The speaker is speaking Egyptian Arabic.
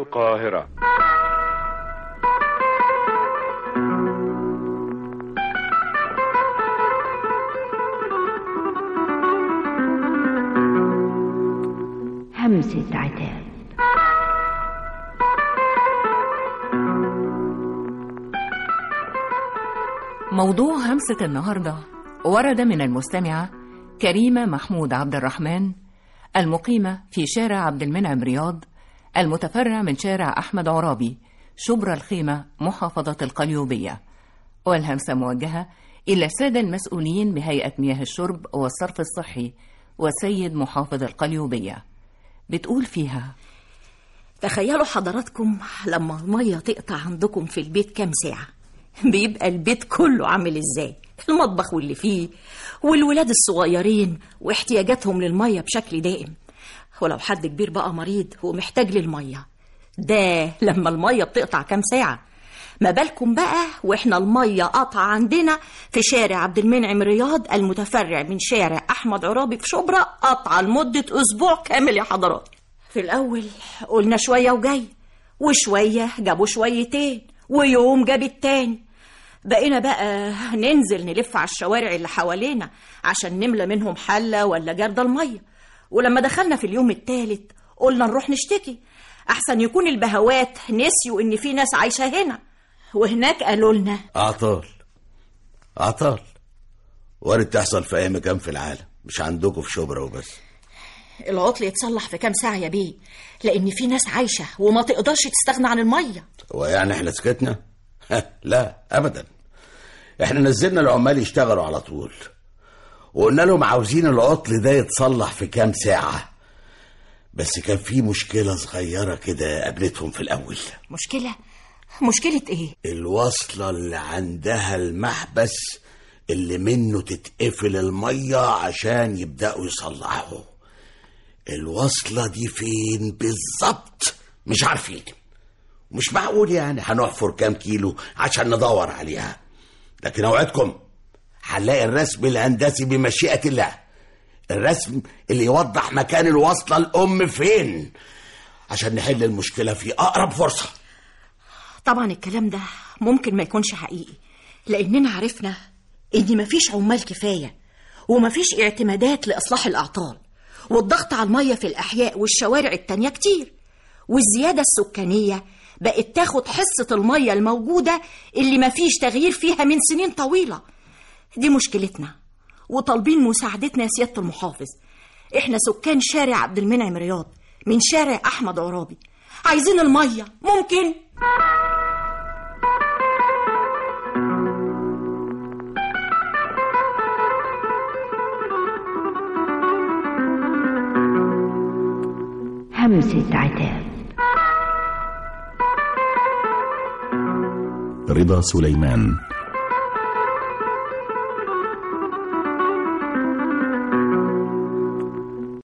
القاهرة همسة عتاب موضوع همسة النهاردة ورد من المستمعة كريمة محمود عبد الرحمن المقيمة في شارع عبد المنعم رياض المتفرع من شارع أحمد عرابي شبرا الخيمة محافظة القليوبية والهمسة موجهة إلى السادة المسؤولين بهيئة مياه الشرب والصرف الصحي والسيد محافظ القليوبية بتقول فيها تخيلوا حضراتكم لما المية تقطع عندكم في البيت كام ساعة بيبقى البيت كله عامل ازاي المطبخ واللي فيه والولاد الصغيرين واحتياجاتهم للمية بشكل دائم ولو حد كبير بقى مريض ومحتاج للمية ده لما المية بتقطع كام ساعة ما بالكم بقى واحنا المية قطع عندنا في شارع عبد المنعم رياض المتفرع من شارع احمد عرابي في شبرا قطع لمدة اسبوع كامل يا حضرات في الاول قلنا شوية وجاي وشوية جابوا شويتين ويوم جاب التاني بقينا بقى ننزل نلف على الشوارع اللي حوالينا عشان نملى منهم حلة ولا جردة المية ولما دخلنا في اليوم التالت قلنا نروح نشتكي أحسن يكون البهوات نسيوا إن في ناس عايشة هنا وهناك قالوا لنا عطال عطال وارد تحصل في أي مكان في العالم مش عندكم في شبرا وبس العطل يتصلح في كام ساعة يا بيه لأن في ناس عايشة وما تقدرش تستغنى عن المية ويعني احنا سكتنا لا أبدا احنا نزلنا العمال يشتغلوا على طول وقلنا لهم عاوزين العطل ده يتصلح في كام ساعة بس كان في مشكلة صغيرة كده قابلتهم في الأول مشكلة مشكلة إيه؟ الوصلة اللي عندها المحبس اللي منه تتقفل المية عشان يبدأوا يصلحوا الوصلة دي فين بالظبط مش عارفين مش معقول يعني هنحفر كام كيلو عشان ندور عليها لكن اوعدكم هنلاقي الرسم الهندسي بمشيئة الله الرسم اللي يوضح مكان الوصلة الأم فين عشان نحل المشكلة في أقرب فرصة طبعا الكلام ده ممكن ما يكونش حقيقي لأننا عرفنا إن مفيش عمال كفاية ومفيش اعتمادات لإصلاح الأعطال والضغط على المية في الأحياء والشوارع التانية كتير والزيادة السكانية بقت تاخد حصة المية الموجودة اللي مفيش تغيير فيها من سنين طويلة دي مشكلتنا وطالبين مساعدتنا يا سيادة المحافظ احنا سكان شارع عبد المنعم رياض من شارع أحمد عرابي عايزين المية ممكن همسة عتاب رضا سليمان